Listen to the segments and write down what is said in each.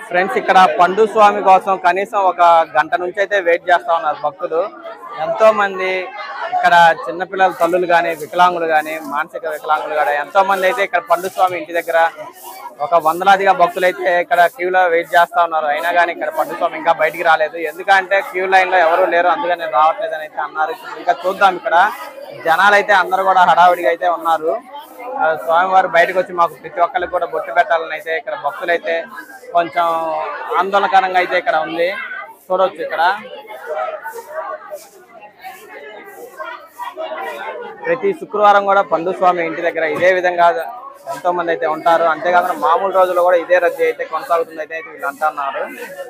Friends ఇక్కడ పండు స్వామి కోసం కనీసం ఒక గంట నుంచి అయితే వెయిట్ చేస్తా ఉన్నారు భక్తులు ఎంతో మంది ఇక్కడ చిన్నపిల్లల తల్లులు కానీ వికలాంగులు కానీ మానసిక వికలాంగులు కానీ ఎంతో మంది అయితే ఇక్కడ పండు స్వామి ఇంటి దగ్గర ఒక వందలాదిగా భక్తులు అయితే ఇక్కడ క్యూలో వెయిట్ చేస్తా ఉన్నారు అయినా కానీ ఇక్కడ పండు స్వామి ఇంకా బయటికి రాలేదు ఎందుకంటే క్యూ లైన్ లో ఎవరు లేరు అందుకని నేను రావట్లేదు అని అయితే అన్నారు ఇంకా చూద్దాం ఇక్కడ జనాలు అయితే అందరు కూడా హడావిడిగా అయితే ఉన్నారు ఆ, స్వామివారు బయటకు వచ్చి మాకు ప్రతి ఒక్కరికి కూడా బొట్టు పెట్టాలని అయితే ఇక్కడ భక్తులు అయితే కొంచెం ఆందోళనకరంగా అయితే ఇక్కడ ఉంది చూడవచ్చు ఇక్కడ ప్రతి శుక్రవారం కూడా పండు స్వామి ఇంటి దగ్గర ఇదే విధంగా ఎంతో మంది అయితే ఉంటారు అంతేకాకుండా మామూలు రోజుల్లో కూడా ఇదే రద్దీ అయితే కొనసాగుతుంది అయితే వీళ్ళు అంటున్నారు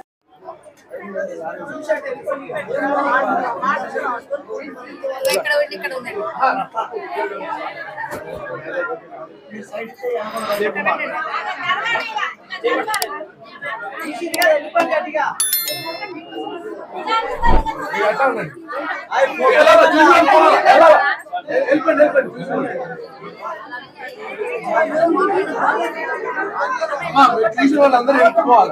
ఇక్కడ ఉండి ఇక్కడ ఉందండి తీసిన వాళ్ళందరూ ఎత్తుకోవాలి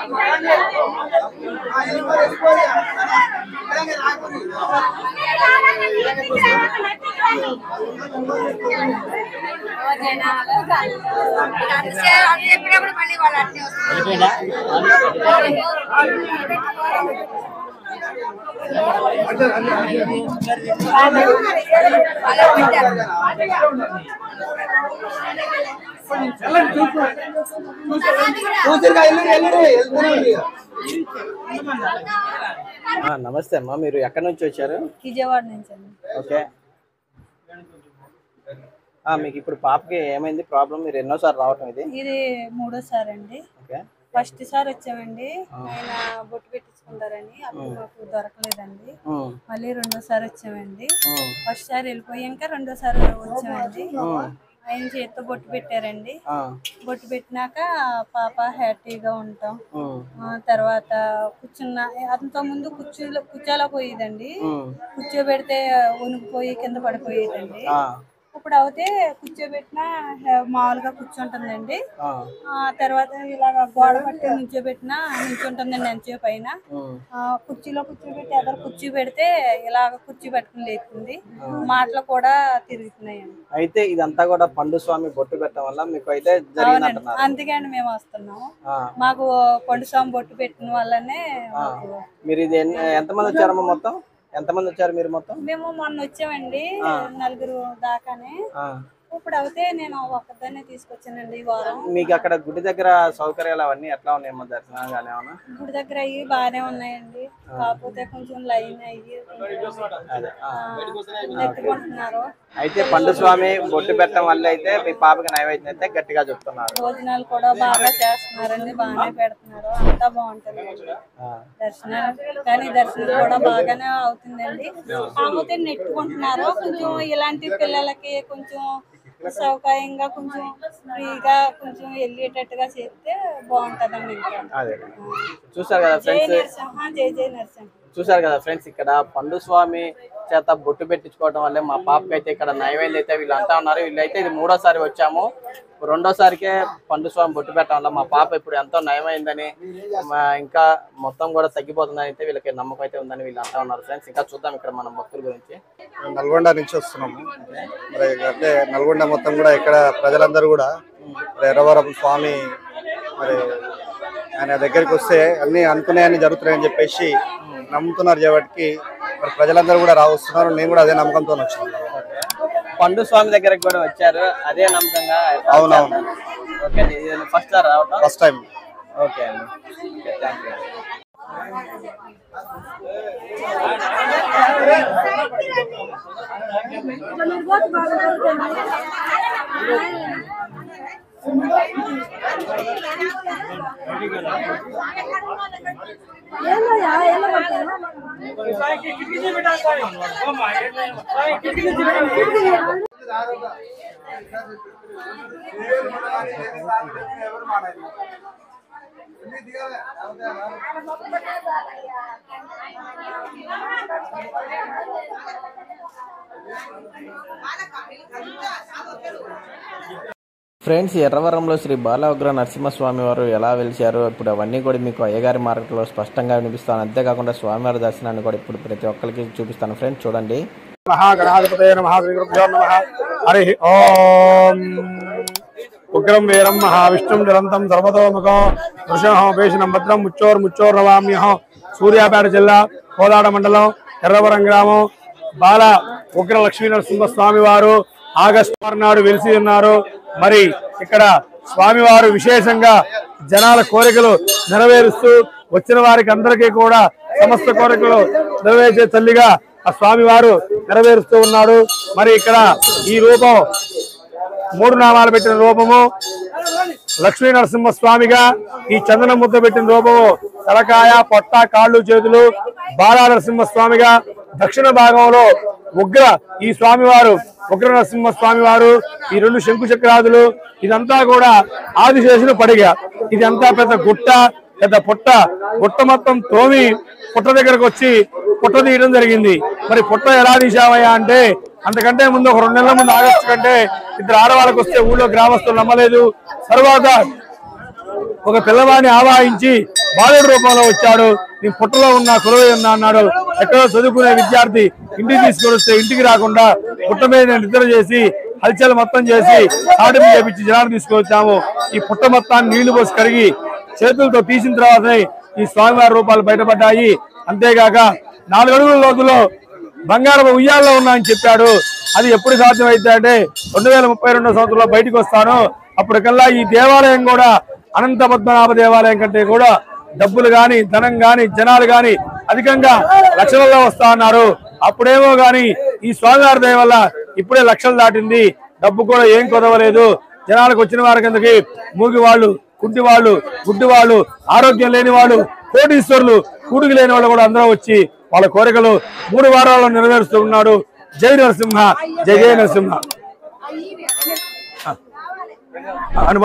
ఎప్పుడప్పుడు మళ్ళీ వాళ్ళు అట్నే వస్తారు అలా పెట్టారు చూసిరుగా ఎల్లురు ఎల్లురు వెళ్తున్నాండి ఆ, నమస్తే అమ్మా మీరు ఎక్కడి నుంచి వచ్చారు విజయవాడ నుంచి అండి ఓకే ఆ, మీకు ఇప్పుడు పాపకి ఏమైంది ప్రాబ్లం మీరు ఎన్నోసార్లు రావటం ఇది ఇది మూడోసారి అండి ఓకే ఫస్ట్ సారి వచ్చామండి ఆయన బొట్టు పెట్టించుకుంటారని అప్పుడు మాకు దొరకలేదండి ఉమ్, మళ్ళీ రెండోసారి వచ్చామండి ఉమ్, ఫస్ట్ సారి వెళ్ళిపోయాక రెండోసారి వచ్చామండి ఆయన చేతితో బొట్టు పెట్టారండి ఆ, బొట్టు పెట్టినాక పాప హ్యాపీగా ఉంటాం ఉమ్, ఆ తర్వాత కూర్చున్న అంత ముందు కూర్చో కూర్చోలా పోయేదండి ఉమ్, కూర్చోబెడితే వణుకుపోయి కింద పడిపోయేదండి ఆ, ఇప్పుడు అయితే కూర్చోబెట్టినా హె- మామూలుగా కూర్చుంటుందండి ఆ, ఆ తర్వాత ఇలాగ గోడ పట్టి నుంచోబెట్టినా నుంచుంటుందండి ఎంచే పైన ఉమ్, ఆ, కుర్చీలో కూర్చోబెట్టి ఎదరు కుర్చీ పెడితే ఇలాగ కుర్చీ పట్టుకుని లేస్తుంది మాటలు కూడా తిరుగుతున్నాయండి అయితే ఇదంతా కూడా పండు స్వామి బొట్టు పెట్టడం వల్ల మీకు అయితే అవునండి జరిగినట్టున్నారు అందుకే అండి మేము వస్తున్నాము ఆ, మాకు పండు స్వామి బొట్టు పెట్టిన వల్లనే మాకు మీరు ఇది ఎన్ని- ఎంతమంది వచ్చారమ్మా మొత్తం ఎంతమంది వచ్చారు మీరు మొత్తం మేము మొన్న వచ్చామండి నలుగురు దాకానే ఆ, ఇప్పుడు అయితే నేను ఒక్కదాన్నే తీసుకొచ్చానండి ఈ వారం మీకు అక్కడ గుడి దగ్గర సౌకర్యాలు అవన్నీ ఎట్లా ఉన్నాయమ్మా దర్శనం కానీ ఏమన్నా గుడి దగ్గర అయ్యి బాగానే ఉన్నాయండి కాకపోతే కొంచెం లైన్ అయ్యి అదే ఆ. ఎత్తుకుంటున్నారు అయితే పండు స్వామి బొట్టు పెట్టడం వల్ల అయితే మీ పాపకి నైవేద్యం అయితే గట్టిగా చెప్తున్నారు భోజనాలు కూడా బాగా చేస్తున్నారండి బాగానే పెడుతున్నారు అంతా బాగుంటుంది ఆ, దర్శనం కానీ దర్శనం కూడా బాగానే అవుతుందండి కాకపోతే నెట్టుకుంటున్నారు కొంచెం ఇలాంటి పిల్లలకి కొంచెం సౌకర్యంగా కొంచెం ఫ్రీగా కొంచెం వెళ్ళేటట్టుగా చేస్తే బాగుంటుందండి ఇంకా అదే చూసారు కదా జై ఫ్రెండ్స్ నరసింహ జై జై నరసింహ చూసారు కదా ఫ్రెండ్స్ ఇక్కడ పండు స్వామి చేత బొట్టు పెట్టించుకోవడం వల్లే మా పాపకి అయితే ఇక్కడ నైవేద్యం అయితే వీళ్ళు అంటా ఉన్నారు వీళ్ళైతే ఇది మూడోసారి వచ్చాము రెండోసారికే పండు స్వామి బొట్టు పెట్టడం వల్ల మా పాప ఇప్పుడు ఎంతో నయమైందని మా ఇంకా మొత్తం కూడా తగ్గిపోతుందని అయితే వీళ్ళకి నమ్మకం అయితే ఉందని వీళ్ళు అంటా ఉన్నారు ఫ్రెండ్స్ ఇంకా చూద్దాం ఇక్కడ మన భక్తుల గురించి నల్గొండ నుంచి వస్తున్నాము మరి అంటే నల్గొండ మొత్తం కూడా ఇక్కడ ప్రజలందరూ కూడా మరి ఎర్రవరం స్వామి మరి ఆయన దగ్గరికి వస్తే అన్ని అనుకునేవన్నీ జరుగుతున్నాయని చెప్పేసి నమ్ముతున్నారు కాబట్టి మరి ప్రజలందరూ కూడా రావస్తున్నారు నేను కూడా అదే నమ్మకంతో వచ్చాను పండు స్వామి దగ్గరకు కూడా వచ్చారు అదే నమ్మకంగా అవునవును. ఓకే ఇది ఫస్ట్ సార్ రావటం ఫస్ట్ టైం ఓకే అండి ఓకే థ్యాంక్ యూ ఫ్రెండ్స్ ఎర్రవరంలో శ్రీ బాలవగ్ర నరసింహస్వామి వారు ఎలా వెలిచారో ఇప్పుడు అవన్నీ కూడా మీకు అయ్యగారి మార్గంలో స్పష్టంగా వినిపిస్తాను అంతేకాకుండా స్వామివారి దర్శనాన్ని కూడా ఇప్పుడు ప్రతి ఒక్కరికి చూపిస్తాను ఫ్రెండ్స్ చూడండి మహాగణాధిపతయ నమ శ్రీగురుభ్యో నమ హరి ఓం ఉగ్రం వీరం మహావిష్ణుం జలంతం సర్వతోముఖం వృషహోపేషణం భద్రం ముచ్చోర్ ముచ్చోర్ నవామ్యహం సూర్యాపేట జిల్లా కోదాడ మండలం ఎర్రవరం గ్రామం బాల ఉగ్ర లక్ష్మీ నరసింహ స్వామి వారు ఆగస్టు ఆరు నాడు వెలిసి ఉన్నారు మరి ఇక్కడ స్వామివారు విశేషంగా జనాల కోరికలు నెరవేరుస్తూ వచ్చిన వారికి అందరికీ కూడా సమస్త కోరికలు నెరవేర్చే తల్లిగా ఆ స్వామి వారు నెరవేరుస్తూ ఉన్నాడు మరి ఇక్కడ ఈ రూపం మూడు నామాలు పెట్టిన రూపము లక్ష్మీ నరసింహ స్వామిగా ఈ చందన ముద్ద పెట్టిన రూపము తలకాయ పొట్ట కాళ్ళు చేతులు బాలా నరసింహ స్వామిగా దక్షిణ భాగంలో ఉగ్ర ఈ స్వామివారు ఉగ్ర నరసింహ స్వామి వారు ఈ రెండు శంకు చక్రాదులు ఇదంతా కూడా ఆదిశేషులు పడిగ ఇదంతా పెద్ద గుట్ట పెద్ద పుట్ట పుట్ట మొత్తం తోమి పుట్ట దగ్గరకు వచ్చి పుట్ట తీయడం జరిగింది మరి పుట్ట ఎలా తీసావయ్యా అంటే అంతకంటే ముందు ఒక రెండు నెలల ముందు ఆగస్టు కంటే ఇద్దరు ఆడవాళ్ళకి వస్తే ఊళ్ళో గ్రామస్తులు నమ్మలేదు తర్వాత ఒక పిల్లవాడిని ఆవాహించి బాలుడి రూపంలో వచ్చాడు నీ పుట్టలో ఉన్న కురవై ఉన్నా అన్నాడు ఎక్కడో చదువుకునే విద్యార్థి ఇంటికి తీసుకొని వస్తే ఇంటికి రాకుండా పుట్ట మీద నిద్ర చేసి హల్చల్ మొత్తం చేసి సాటింపు చేపించి జనాన్ని తీసుకొచ్చాము ఈ పుట్ట మొత్తాన్ని నీళ్లు పోసి కడిగి చేతులతో తీసిన తర్వాతనే ఈ స్వామివారి రూపాలు బయటపడ్డాయి అంతేగాక నాలుగు అడుగుల లోతులో బంగారం ఉయ్యాల్లో ఉన్నా అని చెప్పాడు అది ఎప్పుడు సాధ్యమైతే అంటే రెండు వేల ముప్పై రెండో సంవత్సరంలో బయటకు వస్తాను అప్పటికల్లా ఈ దేవాలయం కూడా అనంత పద్మనాభ దేవాలయం కంటే కూడా డబ్బులు గాని ధనం గాని జనాలు గాని అధికంగా లక్షలలో వస్తా అన్నారు అప్పుడేమో గాని ఈ స్వామివారి దయ వల్ల ఇప్పుడే లక్షలు దాటింది డబ్బు కూడా ఏం కుదవలేదు జనాలకు వచ్చిన వారి కిందకి మూగి వాళ్ళు కుంటి వాళ్ళు గుడ్డి వాళ్ళు ఆరోగ్యం లేని వాళ్ళు కోటీశ్వరులు కూడికి లేని వాళ్ళు కూడా అందరూ వచ్చి వాళ్ళ కోరికలు మూడు వారాల్లో నెరవేరుస్తూ ఉన్నాడు జై నరసింహ జై జయ నరసింహ అను-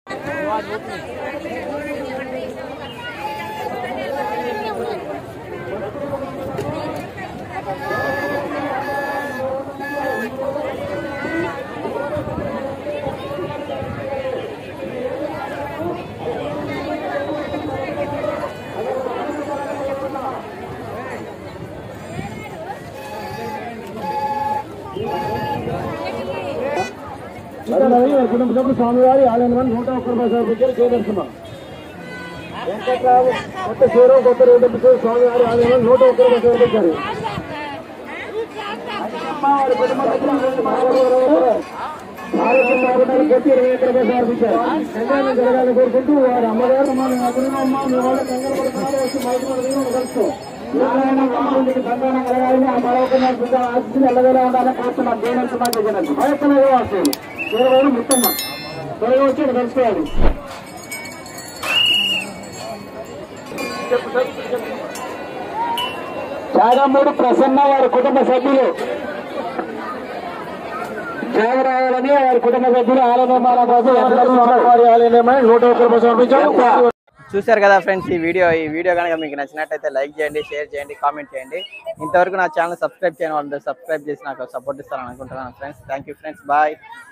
స్వామివారి ఆలయం నూట ఒక్క రూపాయల దగ్గర చేయదర్శనం వెంకట్రావు కొత్త శివరావు కొత్త రోడ్డు స్వామివారి ఆలయం నూట ఒక్క రూపాయల దగ్గర వారి కుటుంబ సభ్యులు రెండు మానవులు ఆరోగ్యం బాగుండాలని కొట్టి ఇరవై ఒక్క రూపాయలు సమర్పించారు కళ్యాణం జరగాలని కోరుకుంటూ వారి అమ్మగారు మా అతను అమ్మ మీ వాళ్ళ కంగారు పడుతున్నారు వచ్చి మైకి పడుతుంది కలుస్తూ నారాయణ రాముడికి సంతానం కలగాలని ఆ మరొక ఆశిస్తులు ఎల్లవేలా ఉండాలని కోరుతున్నాం దేని సమాజం జనాలు భయత్తులు వాసులు ఇరవై ముత్తమ్మ త్వరగా వచ్చి ఇక్కడ కలుసుకోవాలి చాగమూడి ప్రసన్న వారి కుటుంబ సభ్యులు జాగరావాలని వారి కుటుంబ సభ్యులు ఆలయ నిర్మాణం కోసం అందరూ వారి ఆలయ నిర్మాణం నూట ఒక్క రూపాయలు సమర్పించారు చూశారు కదా ఫ్రెండ్స్ ఈ వీడియో ఈ వీడియో కనుక మీకు నచ్చినట్టయితే లైక్ చేయండి షేర్ చేయండి కామెంట్ చేయండి ఇంతవరకు నా ఛానల్ సబ్స్క్రైబ్ చేయని వాళ్ళు సబ్స్క్రైబ్ చేసి నాకు సపోర్ట్ ఇస్తారని అనుకుంటున్నాను friends thank you friends bye